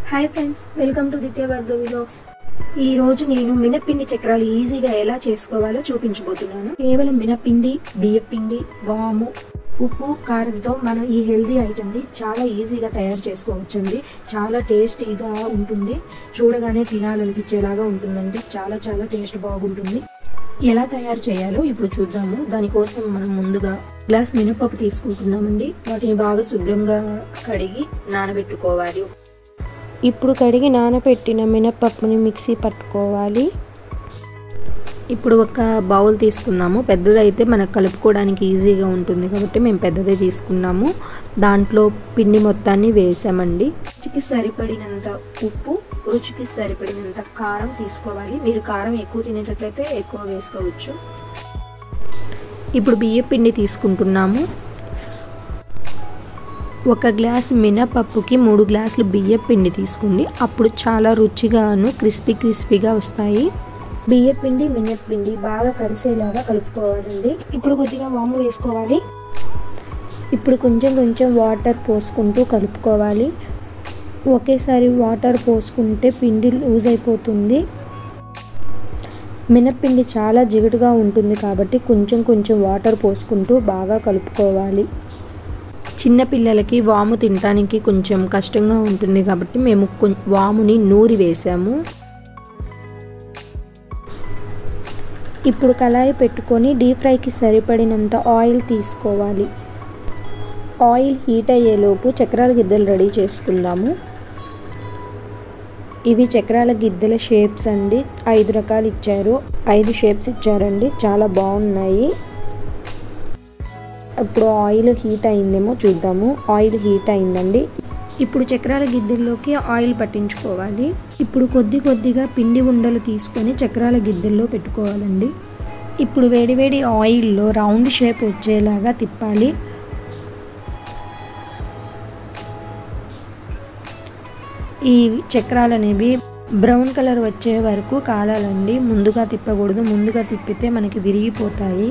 hi friends welcome to దిత్య Bhargavi blogs ఈ రోజు నేను మినపిండి చక్రాలు ఈజీగా ఎలా చేసుకోవాలో చూపించబోతున్నాను కేవలం మినపిండి బియ్యపిండి వాము ఉప్పు కారంతో మనం ఈ హెల్దీ ఐటమ్ని చాలా ఈజీగా తయారు చేసుకోవచ్చండి చాలా టేస్టీగా ఉంటుంది చూడగానే తినాలనిపించేలాగా ఉంటుందండి చాలా చాలా టేస్ట్ బాగుంటుంది ఎలా తయారు చేయాలో ఇప్పుడు చూద్దాము దానికోసం మనం ముందుగా గ్లాస్ మినపప్పు తీసుకుంటున్నామండి వాటిని బాగా శుభ్రంగా కడిగి నానబెట్టుకోవాలి ఇప్పుడు కడిగి నానబెట్టిన మినపప్పుని మిక్సీ పట్టుకోవాలి ఇప్పుడు ఒక బౌల్ తీసుకున్నాము పెద్దదైతే మనకు కలుపుకోవడానికి ఈజీగా ఉంటుంది కాబట్టి మేము పెద్దదే తీసుకున్నాము దాంట్లో పిండి మొత్తాన్ని వేసామండి రుచికి సరిపడినంత ఉప్పు రుచికి సరిపడినంత కారం తీసుకోవాలి మీరు కారం ఎక్కువ తినేటట్లయితే ఎక్కువ వేసుకోవచ్చు ఇప్పుడు బియ్య పిండి తీసుకుంటున్నాము ఒక గ్లాస్ మినపప్పుకి మూడు గ్లాసులు బియ్య పిండి తీసుకోండి అప్పుడు చాలా రుచిగాను క్రిస్పీ క్రిస్పీగా వస్తాయి బియ్య పిండి మినప్పిండి బాగా కలిసేలాగా కలుపుకోవాలండి ఇప్పుడు కొద్దిగా వాము వేసుకోవాలి ఇప్పుడు కొంచెం కొంచెం వాటర్ పోసుకుంటూ కలుపుకోవాలి ఒకేసారి వాటర్ పోసుకుంటే పిండి లూజ్ అయిపోతుంది మినప్పిండి చాలా జిగుటుగా ఉంటుంది కాబట్టి కొంచెం కొంచెం వాటర్ పోసుకుంటూ బాగా కలుపుకోవాలి చిన్న పిల్లలకి వాము తినడానికి కొంచెం కష్టంగా ఉంటుంది కాబట్టి మేము వాముని నూరి వేసాము ఇప్పుడు కళాయి పెట్టుకొని డీప్ ఫ్రైకి సరిపడినంత ఆయిల్ తీసుకోవాలి ఆయిల్ హీట్ అయ్యేలోపు చక్రాల గిద్దలు రెడీ చేసుకుందాము ఇవి చక్రాల గిద్దెల షేప్స్ అండి ఐదు రకాలు ఇచ్చారు ఐదు షేప్స్ ఇచ్చారండి చాలా బాగున్నాయి ఇప్పుడు ఆయిల్ హీట్ అయిందేమో చూద్దాము ఆయిల్ హీట్ అయిందండి ఇప్పుడు చక్రాల గిద్దెల్లోకి ఆయిల్ పట్టించుకోవాలి ఇప్పుడు కొద్ది కొద్దిగా పిండి ఉండలు తీసుకొని చక్రాల గిద్దెల్లో పెట్టుకోవాలండి ఇప్పుడు వేడివేడి ఆయిల్లో రౌండ్ షేప్ వచ్చేలాగా తిప్పాలి ఈ చక్రాలు అనేవి బ్రౌన్ కలర్ వచ్చే వరకు కాలాలండి ముందుగా తిప్పకూడదు ముందుగా తిప్పితే మనకి విరిగిపోతాయి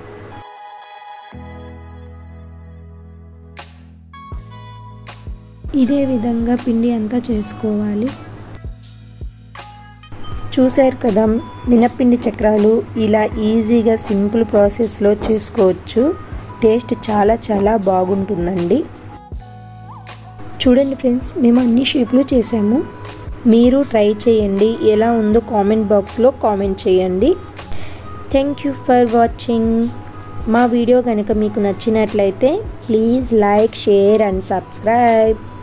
ఇదే విధంగా పిండి అంతా చేసుకోవాలి చూశారు కదా మినప్పిండి చక్రాలు ఇలా ఈజీగా సింపుల్ ప్రాసెస్లో చేసుకోవచ్చు టేస్ట్ చాలా చాలా బాగుంటుందండి చూడండి ఫ్రెండ్స్ మేము అన్ని షేప్లు చేసాము మీరు ట్రై చేయండి ఎలా ఉందో కామెంట్ బాక్స్లో కామెంట్ చేయండి థ్యాంక్ యూ ఫర్ వాచింగ్ మా వీడియో కనుక మీకు నచ్చినట్లయితే please like share and subscribe